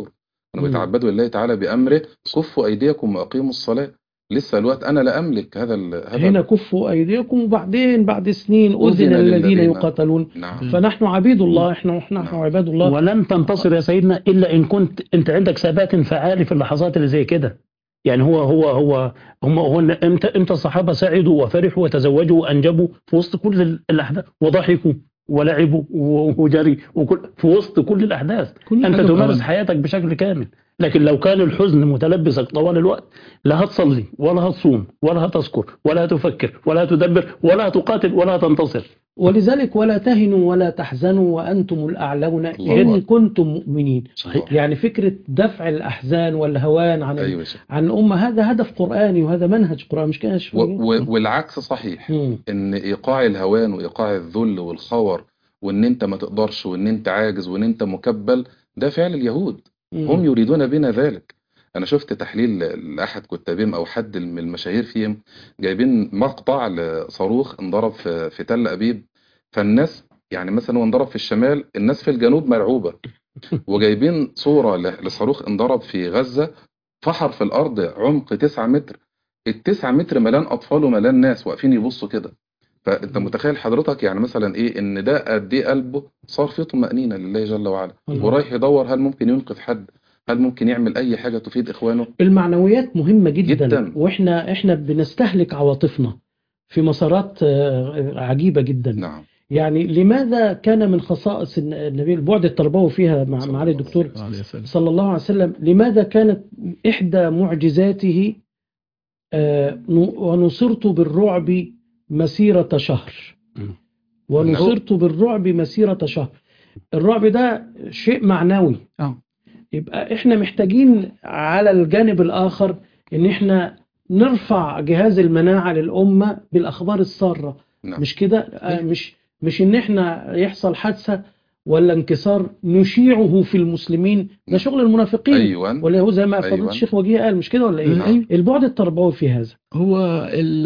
كانوا مم. بيتعبدوا لله تعالى بأمره كفوا أيديكم وأقيموا الصلاة لسه الوقت أنا لا أملك هذا ال... هذا هنا كفوا أيديكم وبعدين بعد سنين أذن أذن الذين للذين- يقاتلون نعم فنحن عبيد الله احنا نحن نعم. عباد الله ولن تنتصر يا سيدنا الا ان كنت انت عندك ثبات انفعالي في اللحظات اللي زي كده يعني هو هو هو هم هو امتى امتى الصحابه سعدوا وفرحوا وتزوجوا وانجبوا في وسط كل ال- الاحداث وضحكوا ولعبوا و- وجري وكل في وسط كل الاحداث كل انت حاجة تمارس بأوان. حياتك بشكل كامل لكن لو كان الحزن متلبسك طوال الوقت لا هتصلي ولا هتصوم ولا هتذكر ولا هتفكر ولا هتدبر ولا هتقاتل ولا هتنتصر ولذلك ولا تهنوا ولا تحزنوا وأنتم الأعلون الله إن أكبر. كنتم مؤمنين صحيح يعني فكرة دفع الأحزان والهوان عن أيوة يا شيخ. عن الأمة هذا هدف قرآني وهذا منهج قرآني مش كده يا شيخ و... و... والعكس صحيح مم. ان ايقاع الهوان وايقاع الذل والخور وان انت ما تقدرش وان انت عاجز وان انت مكبل ده فعل اليهود مم. هم يريدون بنا ذلك انا شفت تحليل لاحد كتابهم او حد من المشاهير فيهم جايبين مقطع لصاروخ انضرب في في تل ابيب فالناس يعني مثلا هو انضرب في الشمال الناس في الجنوب مرعوبة وجايبين صورة ل- لصاروخ انضرب في غزة فحر في الارض عمق 9 متر التسعة متر ملان اطفال وملان ناس واقفين يبصوا كده فانت متخيل حضرتك يعني مثلا ايه ان ده قد ايه قلبه صار فيه طمأنينة لله جل وعلا الله. ورايح يدور هل ممكن ينقذ حد هل ممكن يعمل اي حاجة تفيد اخوانه المعنويات مهمة جدا, جداً. واحنا احنا بنستهلك عواطفنا في مسارات آه، عجيبة جدا نعم يعني لماذا كان من خصائص الن- النبي البعد التربوي فيها مع صلى معالي الله الدكتور عليه وسلم. عليه السلام. صلى الله عليه وسلم لماذا كانت إحدى معجزاته آه، ن- ونصرت بالرعب مسيرة شهر مم. ونصرت بالرعب مسيرة شهر الرعب ده شيء معنوي اه يبقى احنا محتاجين على الجانب الآخر ان احنا نرفع جهاز المناعة للأمة بالأخبار السارة نعم مش كده آه، مش مش ان احنا يحصل حادثة ولا انكسار نشيعه في المسلمين ده نعم. شغل المنافقين ايوه ولا هو زي ما فضيلة أيوة. الشيخ وجيه قال مش كده ولا ايه؟ أيوة. البعد التربوي في هذا هو ال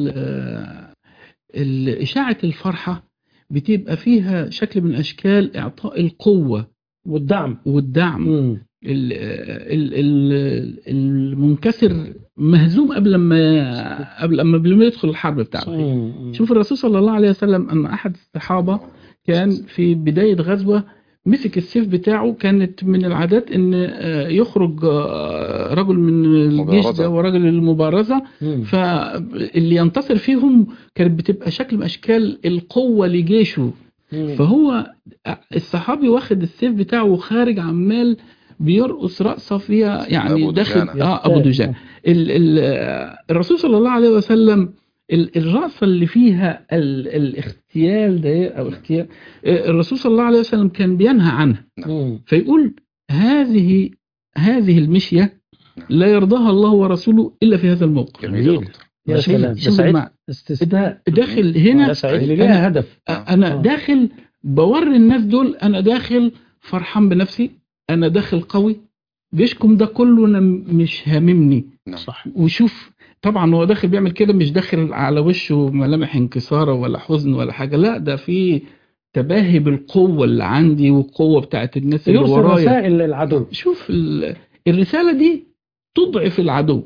ال ال إشاعة الفرحة بتبقى فيها شكل من أشكال إعطاء القوة والدعم والدعم مم. ال ال ال المنكسر مهزوم قبل ما قبل ما قبل ما يدخل الحرب بتاعته مم. شوف الرسول صلى الله عليه وسلم أن أحد الصحابة كان في بداية غزوة مسك السيف بتاعه كانت من العادات ان آه، يخرج آه، رجل من الجيش مبارزة. ده ورجل المبارزة مم. فاللي ينتصر فيهم كانت بتبقى شكل من اشكال القوة لجيشه مم. فهو الصحابي واخد السيف بتاعه وخارج عمال بيرقص رقصة فيها يعني أبو داخل دجانة. اه ابو دجان ال ال الرسول صلى الله عليه وسلم ال- الرقصة اللي فيها ال الاغتيال ده او اغتيال آه، الرسول صلى الله عليه وسلم كان بينهى عنها مم. فيقول هذه هذه المشية لا يرضاها الله ورسوله إلا في هذا الموقف جميل يا دكتور يا شوف- سلام ده شوف سعيد المعنى. استثناء داخل هنا ده سعيد اللي أنا- ليها هدف انا آه. داخل بوري الناس دول انا داخل فرحان بنفسي انا داخل قوي جيشكم ده كله انا م- مش هاممني نعم صح وشوف طبعا هو داخل بيعمل كده مش داخل على وشه ملامح انكساره ولا حزن ولا حاجه لا ده في تباهي بالقوه اللي عندي والقوه بتاعت الناس اللي يرسل ورايا رسائل للعدو شوف ال- الرسالة دي تضعف العدو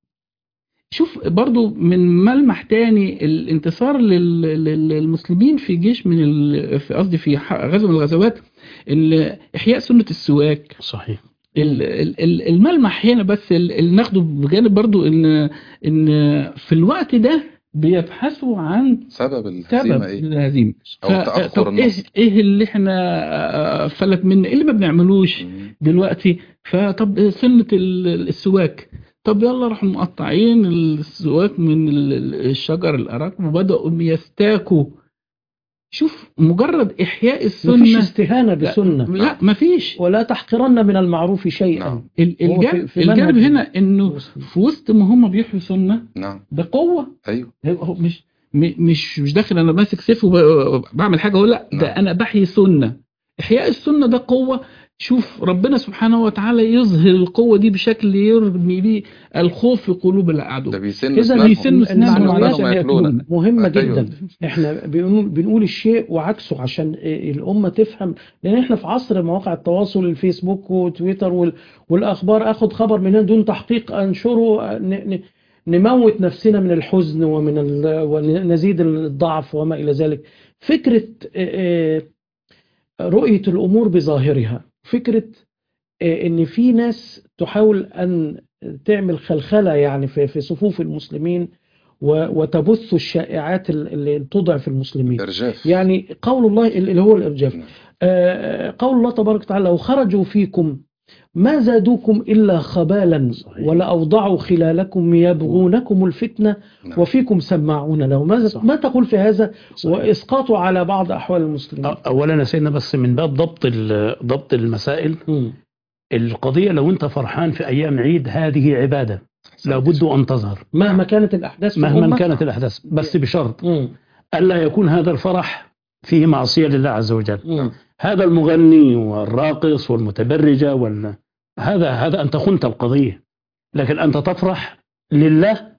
شوف برضو من ملمح تاني الانتصار لل- لل- للمسلمين في جيش من ال- في قصدي في ح- غزوة من الغزوات ال- إحياء سنة السواك صحيح ال- ال- ال- الملمح هنا بس ال- اللي ناخده بجانب برضو ان ان في الوقت ده بيبحثوا عن سبب الهزيمة سبب ايه للهزيمة او ف- تأخر طب ايه النصر ايه اللي احنا آه، فلت منا ايه اللي ما بنعملوش مم. دلوقتي فطب سنة ال- السواك طب يلا راحوا مقطعين السواك من ال- ال- الشجر الأراك وبدأوا يستاكوا شوف مجرد إحياء مفيش السنة استهانة بسنة لا مفيش ولا تحقرن من المعروف شيئا نعم ال- هو الجانب, في- في الجانب منهج هنا إنه المسلم. في وسط ما هم بيحيوا سنة نعم ده قوة ايوه هو هو مش م- مش مش داخل انا ماسك سيف وبعمل حاجه ولا لا ده نعم. انا بحيي سنه احياء السنه ده قوه شوف ربنا سبحانه وتعالى يظهر القوة دي بشكل يرمي بيه الخوف في قلوب ده الأعداء بيسن إذا اسنانهم بيسن أسنانهم المعنويات وأسنانهم يأكلون مهمة أيوة. جدا احنا بنقول بنقول الشيء وعكسه عشان الأمة تفهم لأن احنا في عصر مواقع التواصل الفيسبوك وتويتر وال- والأخبار أخد خبر من هنا دون تحقيق أنشره ن- ن- نموت نفسنا من الحزن ومن ال- ونزيد الضعف وما إلى ذلك فكرة آه، آه، رؤية الأمور بظاهرها فكرة آه، إن في ناس تحاول أن تعمل خلخلة يعني في في صفوف المسلمين و- وتبث الشائعات ال- اللي تضعف المسلمين إرجاف يعني قول الله اللي هو الإرجاف نعم. آه، قول الله تبارك وتعالى لو خرجوا فيكم ما زادوكم إلا خبالا صحيح. ولا أوضعوا خلالكم يبغونكم الفتنة نعم. وفيكم سماعون له ماذا صح. ما تقول في هذا صحيح. وإسقاطه على بعض أحوال المسلمين أ- اولا يا سيدنا بس من باب ضبط ال- ضبط المسائل مم. القضيه لو انت فرحان في ايام عيد هذه عباده لابد ان تظهر مهما كانت الأحداث في مهما الأمة كانت الاحداث بس بشرط مم. الا يكون هذا الفرح فيه معصيه لله عز وجل مم. هذا المغني والراقص والمتبرجه وال... هذا هذا انت خنت القضيه لكن انت تفرح لله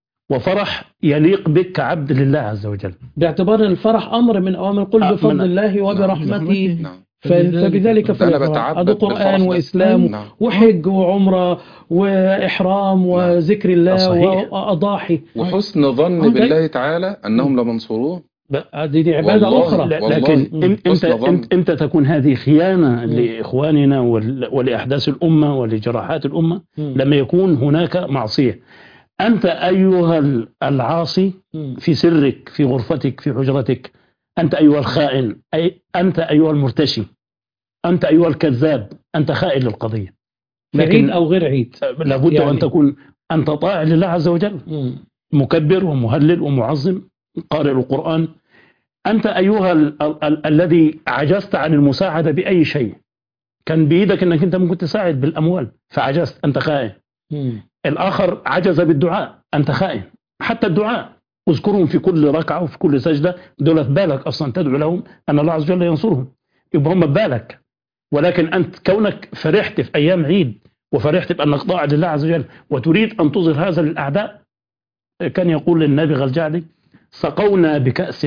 وفرح يليق بك كعبد لله عز وجل باعتبار أن الفرح أمر من أوامر قل آه، بفضل من- الله وبرحمته نعم ف- فبذلك ده أنا فليفرح بتعبد هذا بالفرح قرآن ده. وإسلام نعم وحج وعمرة وإحرام وذكر الله صحيح. وأضاحي وحسن ظن آه، بالله تعالى أنهم لمنصورون دي, دي عبادة والله أخرى لا. لا- لكن مم. إن- انت حسن ظن. انت انت تكون هذه خيانه مم. لاخواننا ول- ولاحداث الامه ولجراحات الامه مم. لما يكون هناك معصيه انت ايها ال- العاصي مم. في سرك في غرفتك في حجرتك أنت أيها الخائن أي أنت أيها المرتشي أنت أيها الكذاب أنت خائن للقضية في عيد لكن أو غير عيد لابد يعني- أن تكون أنت طائع لله عز وجل مم. مكبر ومهلل ومعظم قارئ القرآن أنت أيها ال ال ال الذي عجزت عن المساعدة بأي شيء كان بإيدك أنك أنت ممكن تساعد بالأموال فعجزت أنت خائن مم. الآخر عجز بالدعاء أنت خائن حتى الدعاء اذكرهم في كل ركعة وفي كل سجدة دول في بالك أصلا تدعو لهم أن الله عز وجل ينصرهم يبقى هم ببالك ولكن أنت كونك فرحت في أيام عيد وفرحت بأنك طاع لله عز وجل وتريد أن تظهر هذا للأعداء كان يقول للنبي الجعدي سقونا بكأس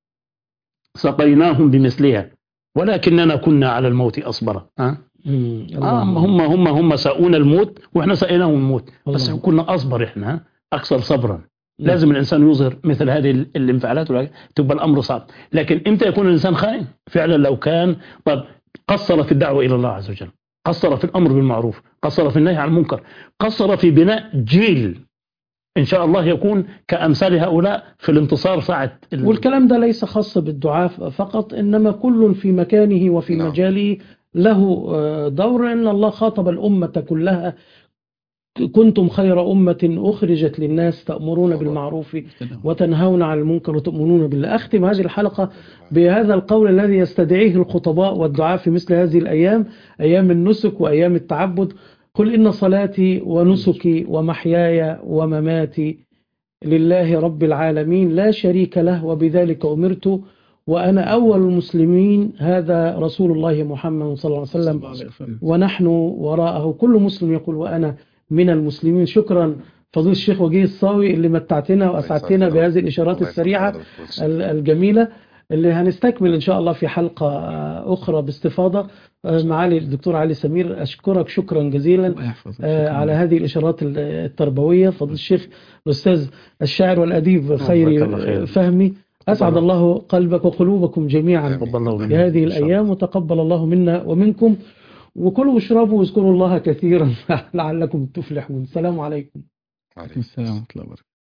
سقيناهم بمثلها ولكننا كنا على الموت أصبر ها؟ مم. آه الله. هم هم هم ساقونا الموت واحنا سقيناهم الموت بس الله. كنا اصبر احنا ها؟ اكثر صبرا نعم. لازم الانسان يظهر مثل هذه ال- الانفعالات والحاجات، تبقى الامر صعب لكن امتى يكون الانسان خائن فعلا لو كان طب قصر في الدعوه الى الله عز وجل قصر في الامر بالمعروف قصر في النهي عن المنكر قصر في بناء جيل ان شاء الله يكون كامثال هؤلاء في الانتصار ساعه ال- والكلام ده ليس خاص بالدعاء فقط إنما كل في مكانه وفي نعم. مجاله له آه، دور إن الله خاطب الأمة كلها كنتم خير أمة أخرجت للناس تأمرون الله. بالمعروف وتنهون عن المنكر وتؤمنون بالله أختم هذه الحلقة بهذا القول الذي يستدعيه الخطباء والدعاء في مثل هذه الأيام أيام النسك وأيام التعبد قل إن صلاتي ونسكي ومحياي ومماتي لله رب العالمين لا شريك له وبذلك أمرت وأنا أول المسلمين هذا رسول الله محمد صلى الله عليه وسلم ونحن وراءه كل مسلم يقول وأنا من المسلمين شكرا فضيل الشيخ وجيه الصاوي اللي متعتنا وأسعدتنا بهذه الإشارات السريعة ال- الجميلة اللي هنستكمل إن شاء الله في حلقة آه، أخرى باستفاضة آه، معالي الدكتور علي سمير أشكرك شكرا جزيلا الله يحفظك. آه، شكراً. على هذه الإشارات ال- التربوية فضيل الشيخ الأستاذ الشاعر والأديب خيري جزاك الله خير. فهمي أسعد الله قلبك وقلوبكم جميعا تقبل الله في منا هذه إن شاء الله. الأيام وتقبل الله منا ومنكم وكلوا واشربوا واذكروا الله كثيرا لعلكم تفلحون السلام عليكم عليكم السلام ورحمة الله وبركاته